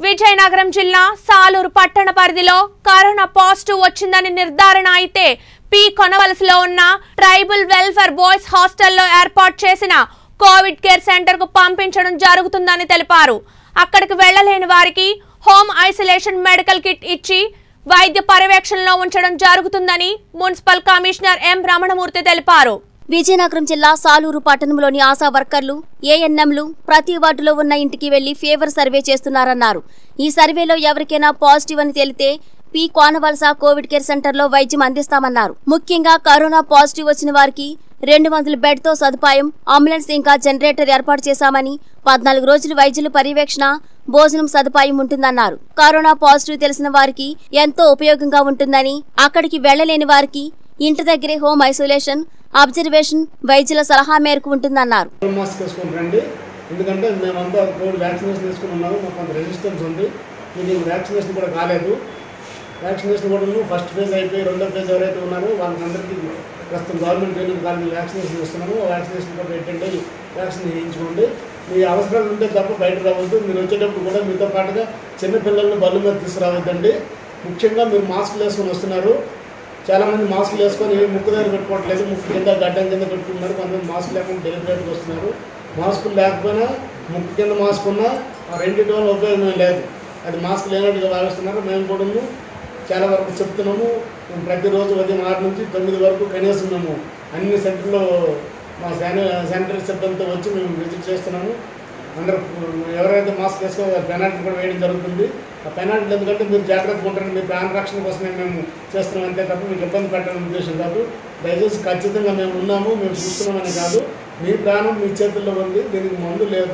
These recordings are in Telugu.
విజయనగరం జిల్లా సాలూరు పట్టణ పరిధిలో కరోనా పాజిటివ్ వచ్చిందని నిర్ధారణ అయితే పి కొనవలసలో ఉన్న ట్రైబల్ వెల్ఫేర్ బాయ్స్ హాస్టల్లో ఏర్పాటు చేసిన కోవిడ్ కేర్ సెంటర్ కు పంపించడం జరుగుతుందని తెలిపారు అక్కడికి వెళ్లలేని వారికి హోమ్ ఐసోలేషన్ మెడికల్ కిట్ ఇచ్చి వైద్య పర్యవేక్షణలో ఉంచడం జరుగుతుందని మున్సిపల్ కమిషనర్ ఎం రమణమూర్తి తెలిపారు విజయనగరం జిల్లా సాలూరు పట్టణంలోని ఆశా వర్కర్లు ఏఎన్ఎంలు ప్రతి వార్డులో ఉన్న ఇంటికి వెళ్లి ఫీవర్ సర్వే చేస్తున్నారన్నారు ఈ సర్వేలో ఎవరికైనా పాజిటివ్ అని తేలితే పి కోనవలస కోవిడ్ కేర్ సెంటర్లో వైద్యం అందిస్తామన్నారు ముఖ్యంగా కరోనా పాజిటివ్ వచ్చిన వారికి రెండు వందల బెడ్ తో సదుపాయం అంబులెన్స్ ఇంకా జనరేటర్ ఏర్పాటు చేశామని పద్నాలుగు రోజులు వైద్యుల పర్యవేక్షణ భోజనం సదుపాయం ఉంటుందన్నారు కరోనా పాజిటివ్ తెలిసిన వారికి ఎంతో ఉపయోగంగా ఉంటుందని అక్కడికి వెళ్లలేని వారికి ఇంటి దగ్గరే హోమ్ ఐసోలేషన్ అబ్జర్వేషన్ వైద్యుల సలహా మేరకు ఉంటుందన్నారు ఫుల్ మాస్క్ వేసుకొని రండి ఎందుకంటే మేమంతా కోవిడ్ వ్యాక్సినేషన్ తీసుకుని ఉన్నాము మాకు కొంత రెసిస్టెన్స్ ఉంది మీకు వ్యాక్సినేషన్ కూడా కాలేదు వ్యాక్సినేషన్ కూడా ఫస్ట్ ఫేజ్ అయిపోయి రెండో ఫేజ్ ఎవరైతే ఉన్నారో వాళ్ళందరికీ ప్రస్తుతం గవర్నమెంట్ ట్రైనింగ్ కాలేజ్ వ్యాక్సినేషన్ ఇస్తున్నాము ఆ వ్యాక్సినేషన్ కూడా పెట్టండి వ్యాక్సిన్ వేయించుకోండి మీ అవసరాలు ఉంటే తప్ప బయట రావద్దు మీరు వచ్చేటప్పుడు కూడా మీతో పాటుగా చిన్నపిల్లల్ని బళ్ళు మీద తీసుకురావద్దండి ముఖ్యంగా మీరు మాస్కులు వేసుకొని వస్తున్నారు చాలామంది మాస్కులు వేసుకొని ముక్కు దగ్గర పెట్టుకోవట్లేదు ముక్కు కింద గడ్డం కింద పెట్టుకున్నారు కొంతమంది మాస్క్ లేకుండా డెలివరీకి వస్తున్నారు మాస్కులు లేకపోయినా ముక్కు కింద మాస్క్ ఉన్నా ఆ రెండింటి వల్ల ఉపయోగం ఏం లేదు అది మాస్క్ లేనట్టుగా భావిస్తున్నారు మేము కూడా చాలా వరకు చెప్తున్నాము మేము ప్రతిరోజు ఉదయం ఆరు నుంచి తొమ్మిది వరకు కనీసం మేము అన్ని సెంటర్లో మా శాని శానిటరీ సిబ్బందితో వచ్చి మేము విజిట్ చేస్తున్నాము అందరూ ఎవరైతే మాస్క్ వేసుకో పెనాల్టీ కూడా వేయడం జరుగుతుంది ఆ పెనాల్టీ ఎందుకంటే మీరు జాగ్రత్తగా ఉంటారని మీ ప్రాణ రక్షణ కోసమే మేము చేస్తున్నాం అంతే తప్ప మీకు ఇబ్బంది పెట్టడం ఉద్దేశం కాదు దయచేసి ఖచ్చితంగా మేము ఉన్నాము మేము చూస్తున్నామని కాదు మీ ప్రాణం మీ చేతుల్లో ఉంది దీనికి మందు లేదు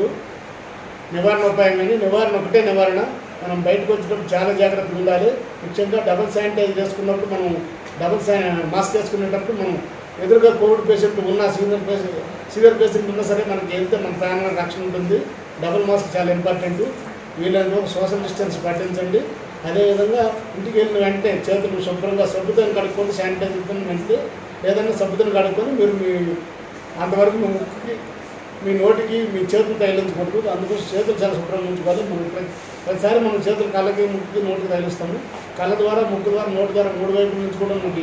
నివారణ ఉపాయం అని నివారణ ఒకటే నివారణ మనం బయటకు వచ్చేటప్పుడు చాలా జాగ్రత్తగా ఉండాలి ముఖ్యంగా డబుల్ శానిటైజ్ చేసుకున్నప్పుడు మనం డబుల్ శా మాస్క్ వేసుకునేటప్పుడు మనం ఎదురుగా కోవిడ్ పేషెంట్ ఉన్నా సీనియర్ పేషెంట్ సీనియర్ పేషెంట్ ఉన్నా సరే మనకి వెళ్తే మన ప్రాణ రక్షణ ఉంటుంది డబుల్ మాస్క్ చాలా ఇంపార్టెంట్ వీళ్ళని ఒక సోషల్ డిస్టెన్స్ పాటించండి అదేవిధంగా ఇంటికి వెళ్ళిన వెంటనే చేతులు శుభ్రంగా సబ్బుతో కడుక్కొని శానిటైజర్తో వెళ్తే ఏదైనా సబ్బుతో కడుక్కొని మీరు మీ అంతవరకు మీ ముక్కుకి మీ నోటికి మీ చేతులు తగిలించకూడదు అందుకోసం చేతులు చాలా శుభ్రంగా ఉంచుకోవాలి మనం ప్రతి ప్రతిసారి మనం చేతులు కళ్ళకి ముక్కుకి నోటికి తగిలిస్తాము కళ్ళ ద్వారా ముక్కు ద్వారా నోటి ద్వారా మూడు వైపుల నుంచి కూడా మనకి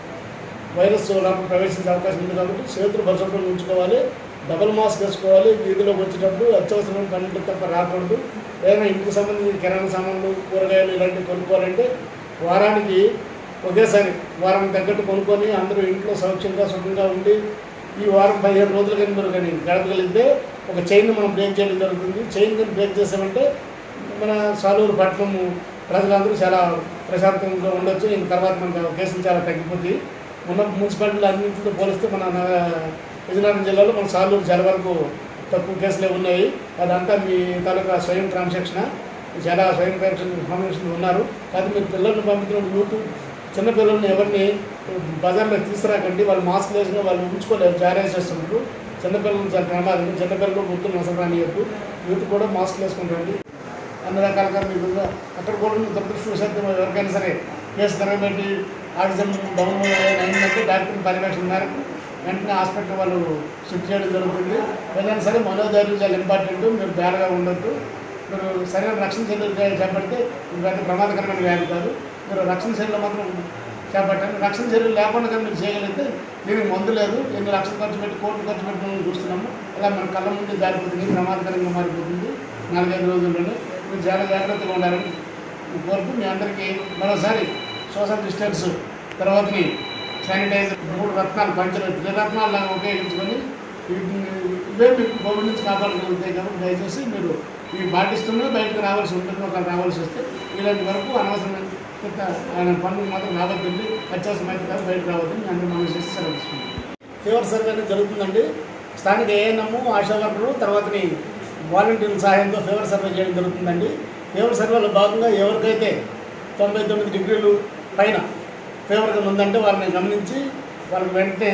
వైరస్ లోపల ప్రవేశించే అవకాశం ఉంది కాబట్టి చేతులు పరిశుభ్రంగా ఉంచుకోవాలి డబుల్ మాస్క్ వేసుకోవాలి వీధిలోకి వచ్చేటప్పుడు అత్యవసరమైన పనులు తప్ప రాకూడదు ఏదైనా ఇంటికి సంబంధించిన కిరాణా సామాన్లు కూరగాయలు ఇలాంటివి కొనుక్కోవాలంటే వారానికి ఒకేసారి వారం తగ్గట్టు కొనుక్కొని అందరూ ఇంట్లో సౌఖ్యంగా సుఖంగా ఉండి ఈ వారం పదిహేను రోజులు కానీ మీరు కానీ గడపగలిగితే ఒక చైన్ మనం బ్రేక్ చేయడం జరుగుతుంది చైన్ కానీ బ్రేక్ చేసామంటే మన సాలూరు పట్టణం ప్రజలందరూ చాలా ప్రశాంతంగా ఉండొచ్చు ఇంక తర్వాత మనకు కేసులు చాలా తగ్గిపోతాయి ఉన్న మున్సిపాలిటీలు అన్నింటితో పోలిస్తే మన నా- విజయనగరం జిల్లాలో మన సాలూరు చాలా వరకు తక్కువ కేసులే ఉన్నాయి అదంతా మీ తాలూకా స్వయం క్రమశిక్షణ చాలా స్వయం క్రమశిక్షణ క్రమశిక్షణ ఉన్నారు కానీ మీరు పిల్లల్ని పంపించిన యూట్యూబ్ చిన్న పిల్లల్ని ఎవరిని బజార్లో తీసుకురాకండి వాళ్ళు మాస్క్ వేసిన వాళ్ళు ఉంచుకోలేరు జారేసేస్తున్నారు చిన్నపిల్లలు చాలా ప్రమాదం చిన్నపిల్లలు గుర్తులు అసలు రానియద్దు యూత్ కూడా మాస్క్ వేసుకుంటారండి అన్ని రకాలుగా మీకు అక్కడ కూడా దురదృష్టవశాత్తు ఎవరికైనా సరే కేసు తిరగబెట్టి ఆక్సిజన్ డౌన్ అయిందంటే డాక్టర్ పర్యవేక్షణ మేరకు వెంటనే హాస్పిటల్ వాళ్ళు షిఫ్ట్ చేయడం జరుగుతుంది ఏదైనా సరే మనోధైర్యం చాలా ఇంపార్టెంట్ మీరు బేడగా ఉండొద్దు మీరు సరైన రక్షణ చర్యలు చేపడితే ఇది పెద్ద ప్రమాదకరమైన వ్యాధి కాదు మీరు రక్షణ చర్యలు మాత్రం చేపట్టండి రక్షణ చర్యలు లేకుండా కానీ మీరు చేయగలిగితే దీనికి మందు లేదు ఎన్ని లక్షలు ఖర్చు పెట్టి కోట్లు ఖర్చు పెట్టి మనం చూస్తున్నాము అలా మన కళ్ళ ముందు జారిపోతుంది ప్రమాదకరంగా మారిపోతుంది నాలుగైదు రోజుల్లోనే మీరు చాలా జాగ్రత్తగా ఉండాలని కోరుతూ మీ అందరికీ మరోసారి సోషల్ డిస్టెన్స్ తర్వాతని శానిటైజర్ మూడు రత్నాలు పంచలు త్రిరత్నాలు లాగా ఉపయోగించుకొని వీటిని ఇవే మీకు కోవిడ్ నుంచి కాపాడుకుంటాయి కాబట్టి దయచేసి మీరు ఇవి పాటిస్తూనే బయటకు రావాల్సి ఉంటుంది ఒకరు రావాల్సి వస్తే ఇలాంటి వరకు అనవసరమైన కొత్త ఆయన పనులు మాత్రం రావద్దండి అత్యవసరమైతే కాదు బయటకు రావద్దని మీ అందరూ మనం చేసి సెలవు తీసుకుంటాం ఫీవర్ సర్వే అనేది జరుగుతుందండి స్థానిక ఏఎన్ఎం ఆశా వర్కరు తర్వాతని వాలంటీర్ల సహాయంతో ఫీవర్ సర్వే చేయడం జరుగుతుందండి ఫీవర్ సర్వేలో భాగంగా ఎవరికైతే తొంభై తొమ్మిది డిగ్రీలు పైన ఫీవర్ కింద ఉందంటే వాళ్ళని గమనించి వాళ్ళకి వెంటనే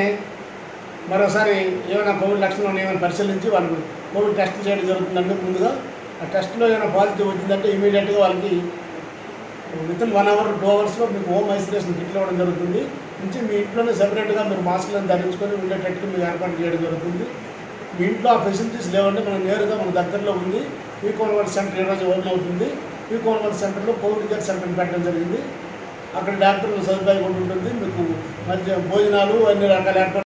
మరోసారి ఏమైనా కోవిడ్ లక్షణాలు ఉన్నాయని పరిశీలించి వాళ్ళకి కోవిడ్ టెస్ట్ చేయడం జరుగుతుందండి ముందుగా ఆ టెస్ట్లో ఏమైనా పాజిటివ్ వచ్చిందంటే ఇమీడియట్గా వాళ్ళకి with in one hour two అవర్స్లో మీకు హోమ్ ఐసోలేషన్ కిట్లు ఇవ్వడం జరుగుతుంది నుంచి మీ ఇంట్లోనే సెపరేట్గా మీరు మాస్కులను ధరించుకొని ఉండేటట్టుగా మీకు ఏర్పాటు చేయడం జరుగుతుంది మీ ఇంట్లో ఆ ఫెసిలిటీస్ లేవంటే మనం నేరుగా మన దగ్గరలో ఉంది ఈ కోనవర్ సెంటర్ ఈరోజు ఓపెన్ అవుతుంది పీ కోనవల్ సెంటర్లో కోవిడ్ కేర్ సెంటర్ పెట్టడం జరిగింది అక్కడ డాక్టర్లు సదుపాయం కూడా ఉంటుంది మీకు మధ్య భోజనాలు అన్ని రకాల ఏర్పాట్లు